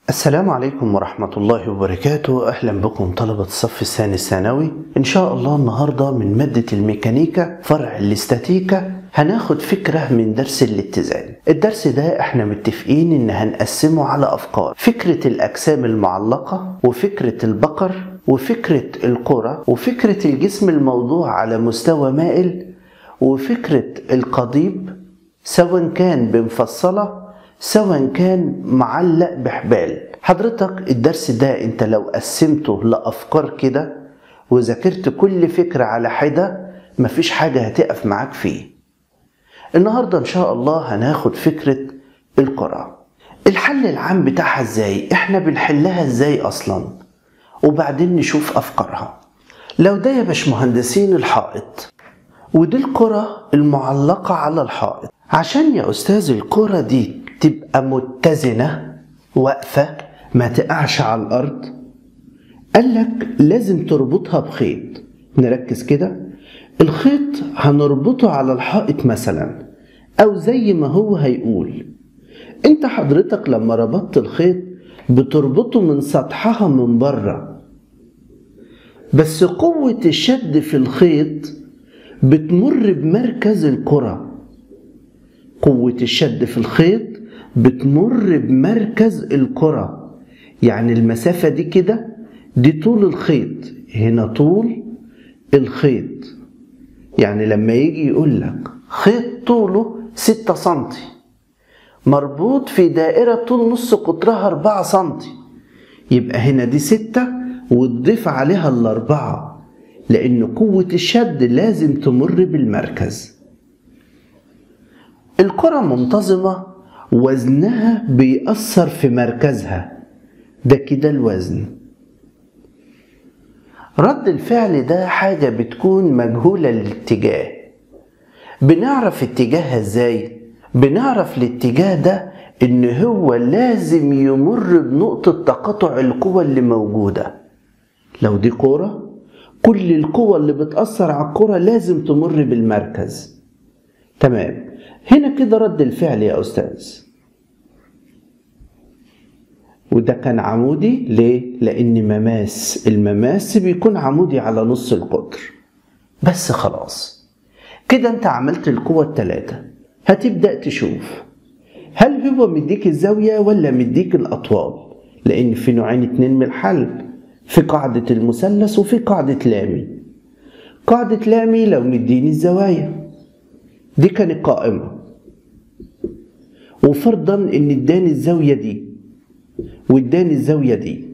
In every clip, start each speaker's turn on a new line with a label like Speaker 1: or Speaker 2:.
Speaker 1: السلام عليكم ورحمة الله وبركاته أهلا بكم طلبة الصف الثاني الثانوي إن شاء الله النهاردة من مادة الميكانيكا فرع الاستاتيكا هناخد فكرة من درس الاتزان الدرس ده احنا متفقين ان هنقسمه على افكار فكرة الاجسام المعلقة وفكرة البقر وفكرة القرى وفكرة الجسم الموضوع على مستوى مائل وفكرة القضيب سواء كان بمفصلة سواء كان معلق بحبال حضرتك الدرس ده انت لو قسمته لأفكار كده وذاكرت كل فكرة على حدة مفيش حاجة هتقف معاك فيه النهاردة ان شاء الله هناخد فكرة القرى الحل العام بتاعها ازاي احنا بنحلها ازاي اصلا وبعدين نشوف افكارها لو ده يا باشمهندسين الحائط ودي الكرة المعلقة على الحائط عشان يا أستاذ الكرة دي تبقى متزنة واقفة ما تقعش على الأرض قال لك لازم تربطها بخيط نركز كده الخيط هنربطه على الحائط مثلا أو زي ما هو هيقول انت حضرتك لما ربطت الخيط بتربطه من سطحها من بره بس قوة الشد في الخيط بتمر بمركز الكرة قوة الشد في الخيط بتمر بمركز الكرة يعني المسافة دي كده دي طول الخيط هنا طول الخيط يعني لما يجي يقول لك خيط طوله ستة سنتي مربوط في دائرة طول نص قطرها أربعة سنتي يبقى هنا دي ستة وتضيف عليها الأربعة لأن قوة الشد لازم تمر بالمركز الكرة منتظمة وزنها بيأثر في مركزها ده كده الوزن رد الفعل ده حاجة بتكون مجهولة الاتجاه بنعرف اتجاهها ازاي بنعرف الاتجاه ده ان هو لازم يمر بنقطة تقاطع القوى اللي موجودة لو دي كورة كل القوى اللي بتأثر على الكرة لازم تمر بالمركز تمام هنا كده رد الفعل يا أستاذ وده كان عمودي ليه؟ لأن مماس المماس بيكون عمودي على نص القطر بس خلاص كده انت عملت القوة التلاتة هتبدأ تشوف هل هو مديك الزاوية ولا مديك الأطوال لأن في نوعين اتنين من الحل في قاعدة المثلث وفي قاعدة لامي قاعدة لامي لو مديني الزوايا دي كانت قائمة وفرضا ان اداني الزاوية دي واداني الزاوية دي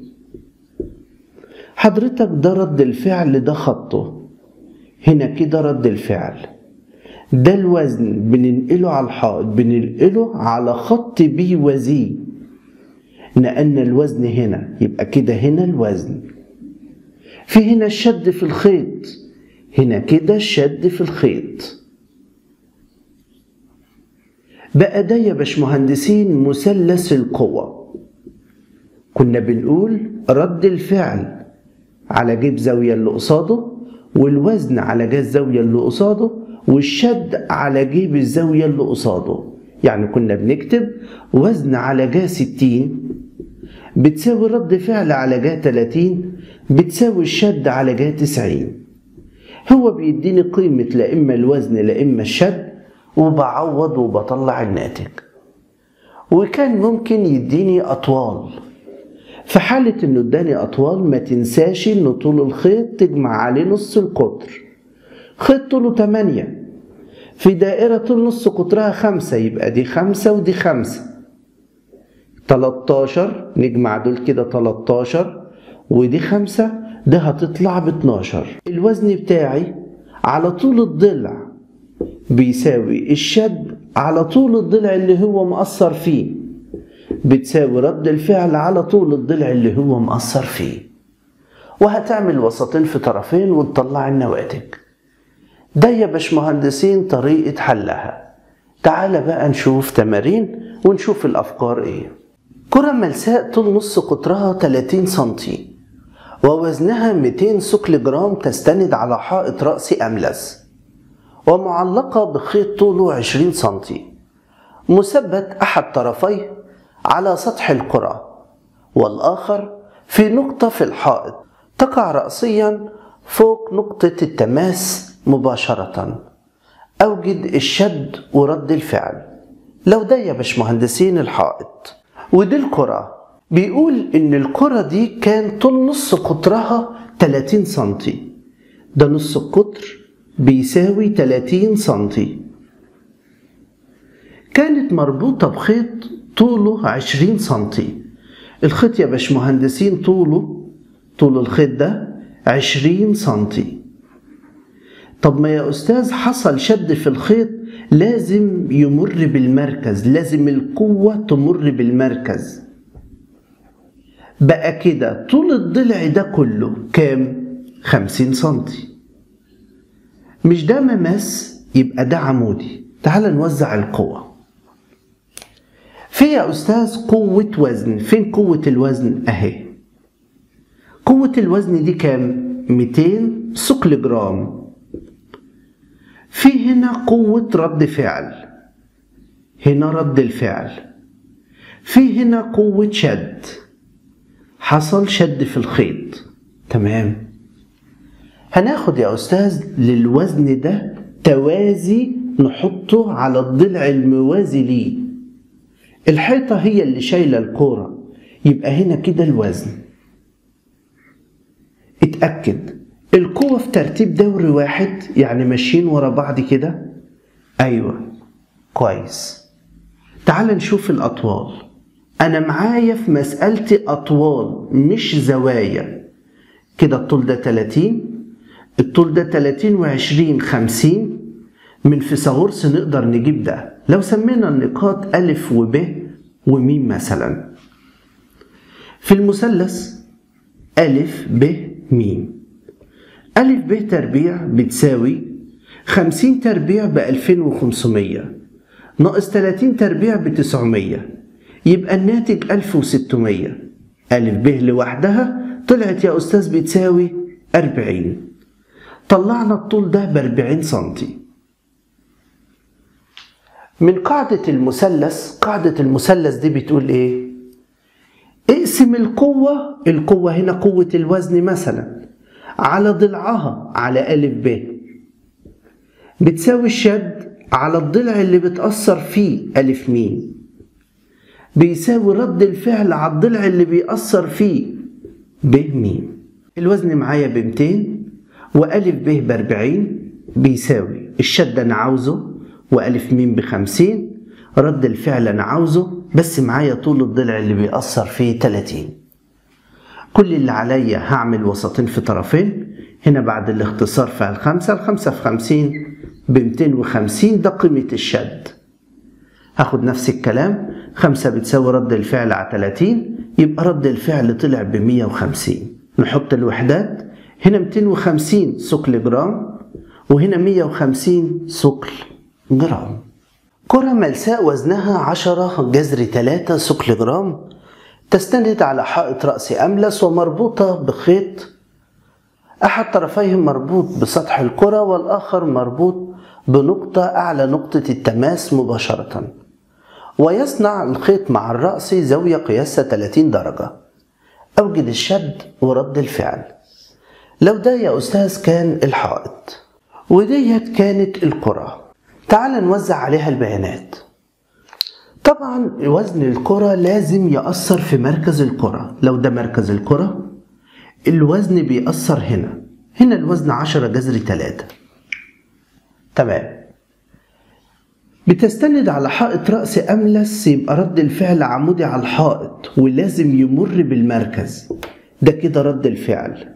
Speaker 1: حضرتك ده رد الفعل ده خطه هنا كده رد الفعل ده الوزن بننقله على الحائط بننقله على خط بي وزي نقلنا الوزن هنا يبقى كده هنا الوزن في هنا الشد في الخيط هنا كده الشد في الخيط بقى ده يا باشمهندسين مثلث القوة كنا بنقول رد الفعل على جيب زاوية اللي قصاده والوزن على جهة الزاوية اللي قصاده والشد على جيب الزاوية اللي قصاده يعني كنا بنكتب وزن على جهة 60 بتساوي رد فعل على جهة 30 بتساوي الشد على جهة 90 هو بيديني قيمة لا إما الوزن لا إما الشد وبعوض وبطلع الناتج وكان ممكن يديني أطوال في حالة إنه اداني أطوال ما تنساش إن طول الخيط تجمع عليه نص القطر خيط طوله 8 في دائرة طول نص قطرها خمسة يبقى دي خمسة ودي خمسة 13 نجمع دول كده 13 ودي خمسة ده هتطلع ب 12 الوزن بتاعي على طول الضلع بيساوي الشد على طول الضلع اللي هو مأثر فيه بتساوي رد الفعل على طول الضلع اللي هو مأثر فيه وهتعمل وسطين في طرفين وتطلع النواتج ده يا باشمهندسين طريقة حلها تعال بقى نشوف تمارين ونشوف الأفكار إيه كرة ملساء طول نص قطرها 30 سنتي ووزنها 200 سكل جرام تستند على حائط رأسي أملس ومعلقة بخيط طوله 20 سنتي مثبت أحد طرفيه على سطح الكرة والآخر في نقطة في الحائط تقع رأسيا فوق نقطة التماس مباشرة أوجد الشد ورد الفعل لو ده يا باشمهندسين الحائط ودي الكرة بيقول إن الكرة دي كان طول نص قطرها 30 سنتي ده نص القطر بيساوي 30 سنتي كانت مربوطة بخيط طوله 20 سنتي الخيط يا باشمهندسين طوله طول الخيط ده 20 سنتي طب ما يا أستاذ حصل شد في الخيط لازم يمر بالمركز لازم القوة تمر بالمركز بقى كده طول الضلع ده كله كام؟ خمسين سنتي مش ده مماس يبقى ده عمودي تعال نوزع القوة في يا أستاذ قوة وزن فين قوة الوزن أهي قوة الوزن دي كام؟ 200 ثقل جرام في هنا قوة رد فعل هنا رد الفعل في هنا قوة شد حصل شد في الخيط تمام هناخد يا أستاذ للوزن ده توازي نحطه على الضلع الموازي ليه الحيطة هي اللي شايلة الكورة يبقى هنا كده الوزن اتأكد القوة في ترتيب دوري واحد يعني ماشيين ورا بعض كده أيوة كويس تعال نشوف الأطوال أنا معايا في مسألتي أطوال مش زوايا كده الطول ده 30 الطول ده 30 و20 50 من فيثاغورس نقدر نجيب ده لو سمينا النقاط ألف وب وميم مثلا في المثلث ألف ب ميم ألف ب تربيع بتساوي خمسين تربيع بألفين وخمسمية ناقص تلاتين تربيع بتسعمية يبقى الناتج ألف وستمية ألف ب لوحدها طلعت يا أستاذ بتساوي أربعين طلعنا الطول ده بأربعين سنتي من قاعدة المثلث قاعدة المثلث دي بتقول إيه؟ اقسم القوة القوة هنا قوة الوزن مثلا على ضلعها على ألف ب بتساوي الشد على الضلع اللي بتأثر فيه ألف ميم بيساوي رد الفعل على الضلع اللي بيأثر فيه ب ميم الوزن معايا ب 200 وألف ب ب 40 بيساوي الشد أنا عاوزه وألف ميم بخمسين رد الفعل أنا عاوزه بس معايا طول الضلع اللي بيأثر فيه 30 كل اللي عليا هعمل وسطين في طرفين هنا بعد الاختصار في الخمسة الخمسة في خمسين بمتين وخمسين ده قيمة الشد هاخد نفس الكلام خمسة بتساوي رد الفعل على 30 يبقى رد الفعل طلع ب 150 نحط الوحدات هنا 250 ثقل جرام وهنا 150 ثقل جرام كرة ملساء وزنها 10 جذر 3 ثقل جرام تستند على حائط رأس أملس ومربوطة بخيط أحد طرفيه مربوط بسطح الكرة والآخر مربوط بنقطة أعلى نقطة التماس مباشرة ويصنع الخيط مع الرأس زاوية قياسها 30 درجة أوجد الشد ورد الفعل لو ده يا أستاذ كان الحائط وديت كانت الكرة تعال نوزع عليها البيانات طبعا وزن الكرة لازم يأثر في مركز الكرة لو ده مركز الكرة الوزن بيأثر هنا هنا الوزن 10 جذر 3 تمام بتستند على حائط رأس أملس يبقى رد الفعل عمودي على الحائط ولازم يمر بالمركز ده كده رد الفعل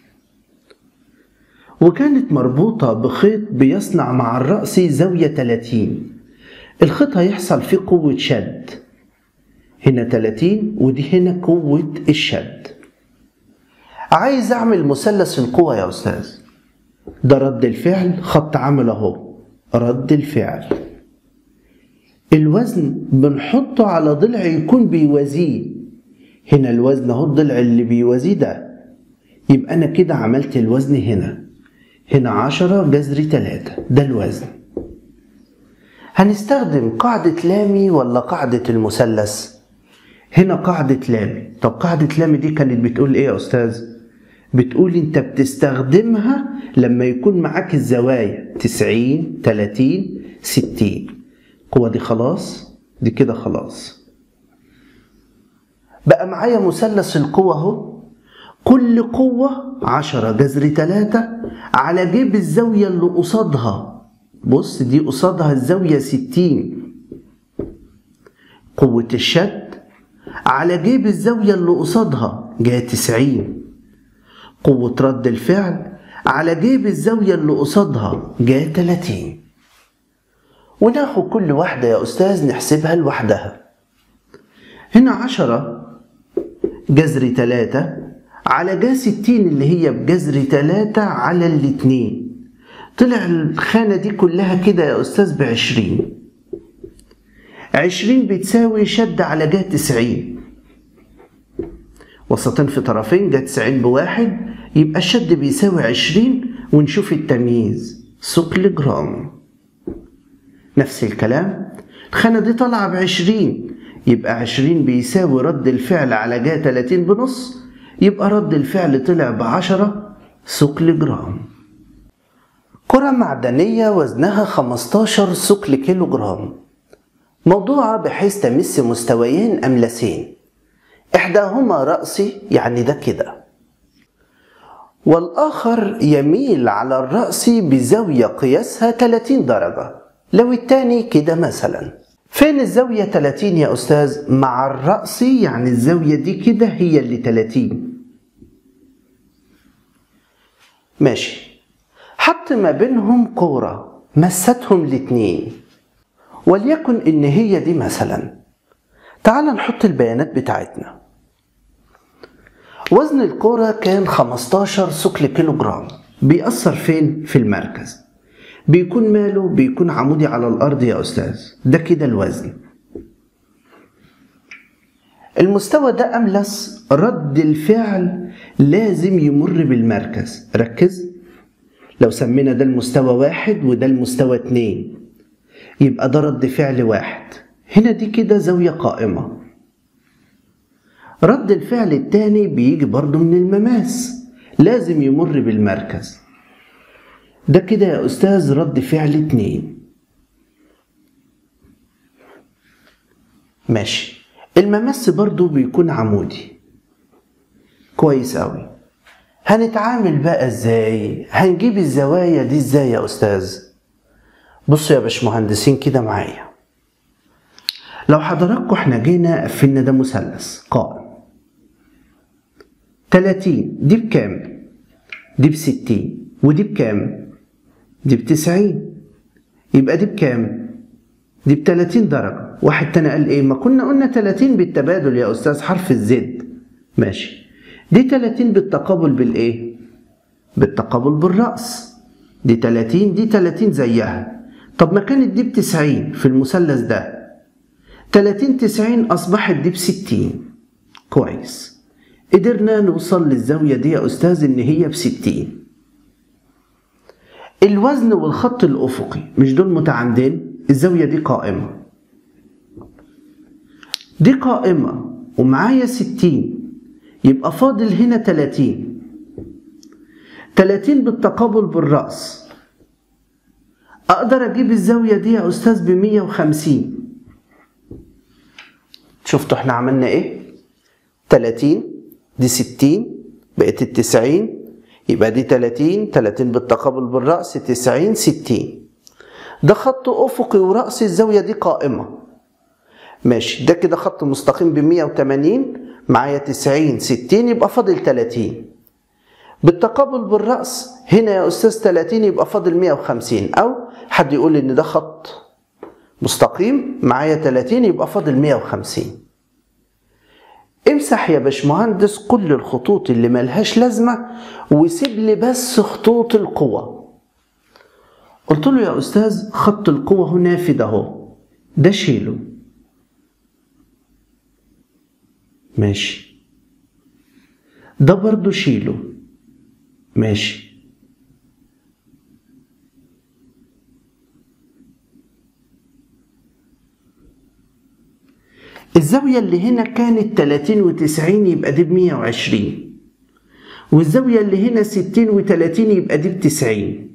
Speaker 1: وكانت مربوطة بخيط بيصنع مع الرأس زاوية 30 الخيط هيحصل فيه قوة شد هنا 30 ودي هنا قوة الشد عايز أعمل مثلث القوة يا أستاذ ده رد الفعل خط عمل أهو رد الفعل الوزن بنحطه على ضلع يكون بيوازيه هنا الوزن اهو الضلع اللي بيوازيه ده يبقى أنا كده عملت الوزن هنا هنا عشرة جذر تلاتة ده الوزن هنستخدم قاعدة لامي ولا قاعدة المثلث هنا قاعدة لامي طب قاعدة لامي دي كانت بتقول ايه يا استاذ بتقول انت بتستخدمها لما يكون معاك الزوايا 90 30 60 القوة دي خلاص دي كده خلاص بقى معايا مثلث القوة اهو كل قوة عشرة جذر تلاتة على جيب الزاوية اللي قصادها بص دي قصادها الزاوية ستين قوة الشد على جيب الزاوية اللي قصادها جاية تسعين قوة رد الفعل على جيب الزاوية اللي قصادها جاية تلاتين وناخد كل واحدة يا أستاذ نحسبها لوحدها هنا عشرة جذر تلاتة على جا ستين اللي هي بجذر تلاتة على الاتنين طلع الخانة دي كلها كده يا أستاذ بعشرين عشرين بتساوي شد على جا تسعين وسطين في طرفين جا تسعين بواحد يبقى الشد بيساوي عشرين ونشوف التمييز ثقل جرام نفس الكلام الخانة دي طالعة بعشرين يبقى عشرين بيساوي رد الفعل على جا تلاتين بنص يبقى رد الفعل طلع بعشرة ثقل جرام كرة معدنية وزنها 15 ثقل كيلو جرام موضوعة بحيث تمس مستويين أملسين إحداهما رأسي يعني ده كده والآخر يميل على الرأس بزاوية قياسها 30 درجة لو التاني كده مثلا فين الزاوية 30 يا أستاذ؟ مع الرأس يعني الزاوية دي كده هي اللي 30 ماشي حط ما بينهم كورة مستهم الاتنين وليكن إن هي دي مثلا تعال نحط البيانات بتاعتنا وزن الكورة كان 15 ثقل كيلو جرام بيأثر فين؟ في المركز بيكون ماله؟ بيكون عمودي على الأرض يا أستاذ ده كده الوزن المستوى ده أملس رد الفعل لازم يمر بالمركز ركز لو سمينا ده المستوى واحد وده المستوى اتنين يبقى ده رد فعل واحد هنا دي كده زاوية قائمة رد الفعل التاني بيجي برضو من المماس لازم يمر بالمركز ده كده يا أستاذ رد فعل اتنين ماشي الممس برضو بيكون عمودي كويس أوي هنتعامل بقى ازاي هنجيب الزوايا دي ازاي يا أستاذ بصوا يا باشمهندسين كده معايا لو حضراتكم احنا جينا قفلنا ده مثلث قائم 30 دي بكام؟ دي بستين ودي بكام؟ دي بتسعين يبقى دي بكام؟ دي بتلاتين درجة واحد تاني قال ايه؟ ما كنا قلنا تلاتين بالتبادل يا أستاذ حرف الزد ماشي دي تلاتين بالتقابل بالإيه؟ بالتقابل بالرأس دي تلاتين دي تلاتين زيها طب ما كانت دي بتسعين في المثلث ده تلاتين تسعين أصبحت دي بستين كويس قدرنا نوصل للزاوية دي يا أستاذ إن هي بستين الوزن والخط الأفقي مش دول متعامدين الزاوية دي قائمة دي قائمة ومعايا ستين يبقى فاضل هنا تلاتين تلاتين بالتقابل بالرأس أقدر أجيب الزاوية دي يا أستاذ بمية وخمسين شفتوا احنا عملنا ايه؟ تلاتين دي ستين بقت التسعين يبقى دي تلاتين تلاتين بالتقابل بالرأس تسعين ستين ده خط أفقي ورأسي الزاوية دي قائمة ماشي ده كده خط مستقيم بمية وتمانين معايا تسعين ستين يبقى فاضل تلاتين بالتقابل بالرأس هنا يا أستاذ تلاتين يبقى فاضل مية وخمسين أو حد يقول إن ده خط مستقيم معايا تلاتين يبقى فاضل مية وخمسين امسح يا باشمهندس كل الخطوط اللي ملهاش لازمة وسيب لي بس خطوط القوة قلت له يا أستاذ خط القوة هنا نافذ أهو ده شيله ماشي ده برضو شيله ماشي الزاوية اللي هنا كانت 30 و90 يبقى دي ب 120 والزاوية اللي هنا 60 و30 يبقى دي ب 90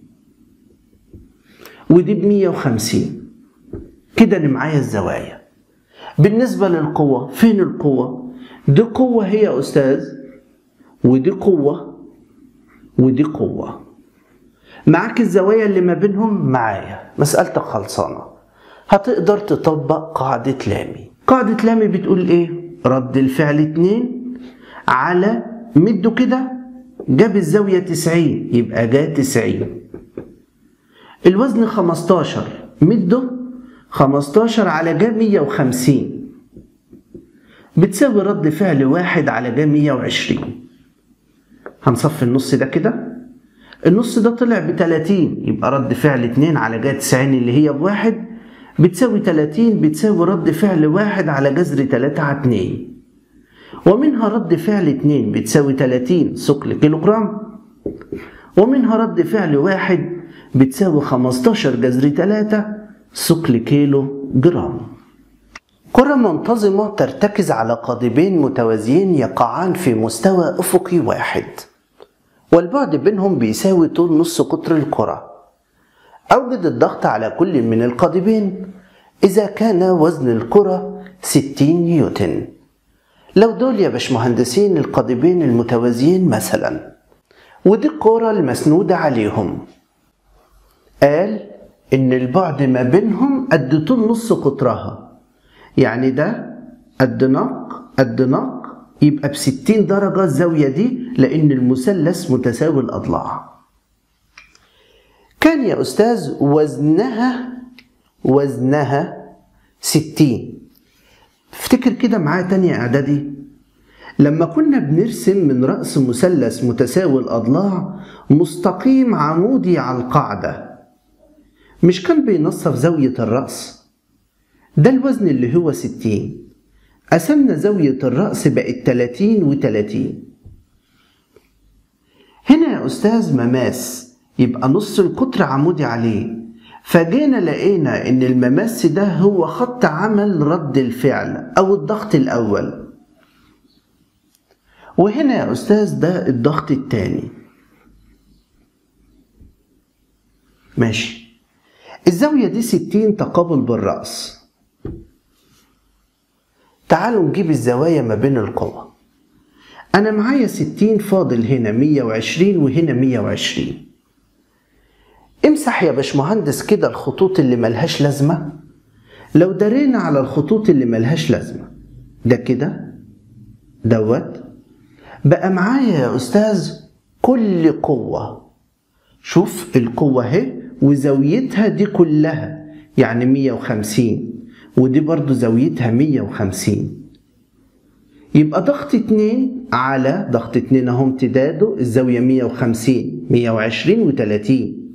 Speaker 1: ودي ب 150 كده انا معايا الزوايا بالنسبة للقوة فين القوة؟ دي قوة هي يا أستاذ ودي قوة ودي قوة معاك الزوايا اللي ما بينهم معايا مسألتك خلصانة هتقدر تطبق قاعدة لامي قاعدة لامي بتقول ايه؟ رد الفعل اتنين على مده كده جاب الزاوية تسعين يبقى جا تسعين الوزن خمستاشر مده خمستاشر على جا مية وخمسين بتساوي رد فعل واحد على جا مية وعشرين هنصفي النص ده كده النص ده طلع بتلاتين يبقى رد فعل اتنين على جا تسعين اللي هي بواحد بتساوي تلاتين بتساوي رد فعل واحد على جذر تلاتة على اتنين ومنها رد فعل اتنين بتساوي تلاتين ثقل كيلو جرام ومنها رد فعل واحد بتساوي خمستاشر جذر تلاتة ثقل كيلو جرام كرة منتظمة ترتكز على قاضبين متوازيين يقعان في مستوى أفقي واحد والبعد بينهم بيساوي طول نص قطر الكرة أوجد الضغط على كل من القاضبين إذا كان وزن الكرة 60 نيوتن لو دول يا باشمهندسين القاضبين المتوازيين مثلا ودي الكرة المسنودة عليهم قال إن البعد ما بينهم قد طول نص قطرها يعني ده قد نق قد نق يبقى بستين درجة الزاوية دي لأن المثلث متساوي الأضلاع كان يا أستاذ وزنها وزنها ستين افتكر كده معايا تانية إعدادي لما كنا بنرسم من رأس مثلث متساوي الأضلاع مستقيم عمودي على القاعدة مش كان بينصف زاوية الرأس ده الوزن اللي هو ستين قسمنا زاوية الرأس بقت تلاتين وتلاتين هنا يا أستاذ مماس يبقى نص القطر عمودي عليه فجينا لقينا ان المماس ده هو خط عمل رد الفعل او الضغط الاول وهنا يا استاذ ده الضغط الثاني ماشي الزاوية دي ستين تقابل بالرأس تعالوا نجيب الزوايا ما بين القوى أنا معايا ستين فاضل هنا مية وعشرين وهنا مية وعشرين امسح يا باشمهندس كده الخطوط اللي ملهاش لازمة لو درينا على الخطوط اللي ملهاش لازمة ده كده دوت بقى معايا يا أستاذ كل قوة شوف القوة اهي وزاويتها دي كلها يعني مية وخمسين ودي برضو زاويتها مية وخمسين يبقى ضغط اتنين على ضغط اتنين اهو امتداده الزاوية مية وخمسين مية وعشرين وتلاتين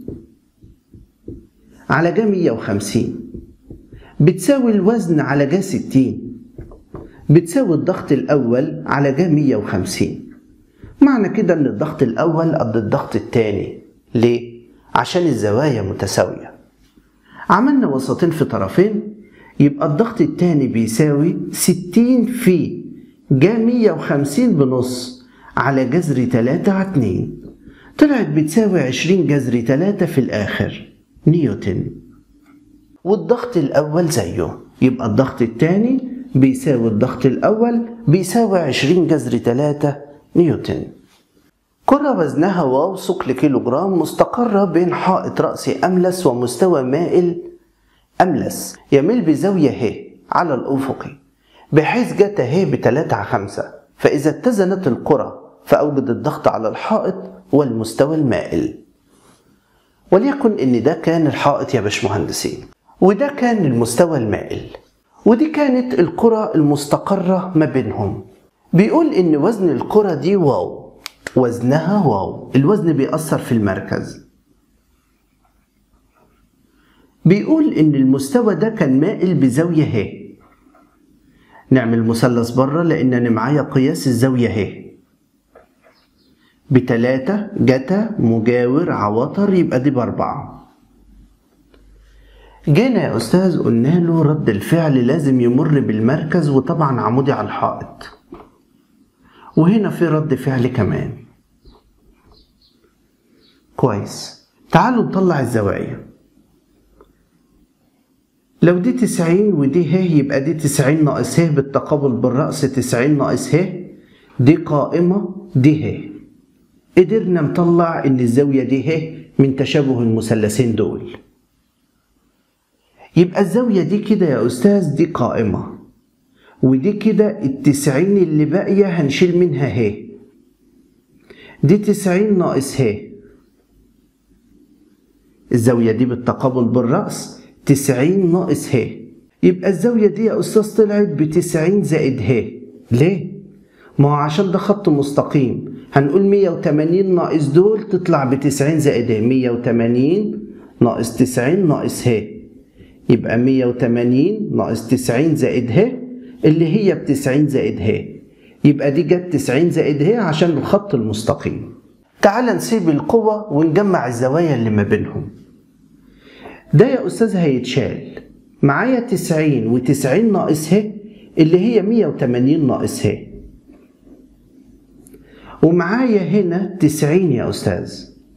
Speaker 1: على جا 150 بتساوي الوزن على جا 60 بتساوي الضغط الأول على جا 150 معنى كده إن الضغط الأول قد الضغط الثاني ليه؟ عشان الزوايا متساوية عملنا وسطين في طرفين يبقى الضغط الثاني بيساوي 60 في جا 150 بنص على جذر 3 على 2 طلعت بتساوي 20 جذر 3 في الآخر نيوتن والضغط الأول زيه يبقى الضغط الثاني بيساوي الضغط الأول بيساوي 20 جذر 3 نيوتن كرة وزنها واو ثقل كيلو جرام مستقرة بين حائط رأسي أملس ومستوى مائل أملس يميل بزاوية ه على الأفقي بحيث جت ه بتلاتة على خمسة فإذا اتزنت الكرة فأوجد الضغط على الحائط والمستوى المائل وليكن ان ده كان الحائط يا باشمهندسين وده كان المستوى المائل ودي كانت الكرة المستقرة ما بينهم بيقول ان وزن الكرة دي واو وزنها واو الوزن بيأثر في المركز بيقول ان المستوى ده كان مائل بزاوية ه نعمل مثلث بره لان انا معايا قياس الزاوية ه بتلاتة جتا مجاور عوطر يبقى دي بأربعة جينا يا أستاذ قلنا له رد الفعل لازم يمر بالمركز وطبعا عمودي على الحائط وهنا في رد فعل كمان كويس تعالوا نطلع الزوايا لو دي تسعين ودي ه يبقى دي تسعين ناقص ه بالتقابل بالرأس تسعين ناقص ه دي قائمة دي ه قدرنا نطلع ان الزاوية دي ه من تشابه المثلثين دول يبقى الزاوية دي كده يا أستاذ دي قائمة ودي كده التسعين اللي باقية هنشيل منها ه دي تسعين ناقص ه الزاوية دي بالتقابل بالرأس تسعين ناقص ه يبقى الزاوية دي يا أستاذ طلعت بتسعين زائد ه ليه؟ ما هو عشان ده خط مستقيم هنقول مية وتمانين ناقص دول تطلع بتسعين زائد ه مية وتمانين ناقص تسعين ناقص ه يبقى مية وتمانين ناقص تسعين زائد ه اللي هي بتسعين زائد ه يبقى دي جت تسعين زائد ه عشان الخط المستقيم تعال نسيب القوة ونجمع الزوايا اللي ما بينهم ده يا أستاذ هيتشال معايا تسعين وتسعين ناقص ه اللي هي مية وتمانين ناقص ه ومعايا هنا تسعين يا أستاذ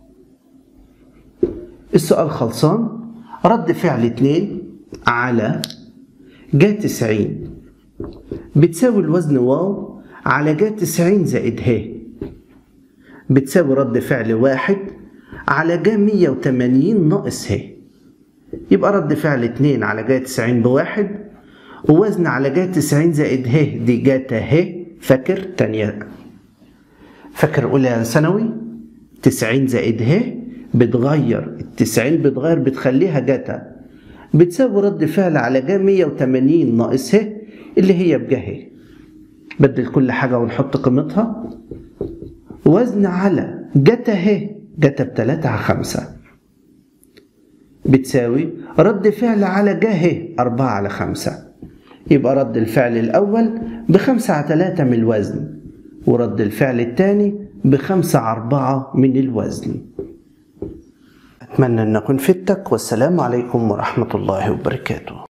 Speaker 1: السؤال خلصان رد فعل اتنين على جا تسعين بتساوي الوزن واو على جا تسعين زائد ه بتساوي رد فعل واحد على جا مية وتمانين ناقص ه يبقى رد فعل اتنين على جا تسعين بواحد ووزن على جا تسعين زائد ه دي جاتا ه فاكر تانية فاكر أولى ثانوي تسعين زائد ه بتغير التسعين بتغير بتخليها جاتا بتساوي رد فعل على جا مية وتمانين ناقص ه اللي هي بجا ه بدل كل حاجة ونحط قيمتها وزن على جتا ه جتا بتلاتة على خمسة بتساوي رد فعل على جا ه أربعة على خمسة يبقى رد الفعل الأول بخمسة على تلاتة من الوزن ورد الفعل الثاني بخمسة على أربعة من الوزن أتمنى أن أكون فدتك والسلام عليكم ورحمة الله وبركاته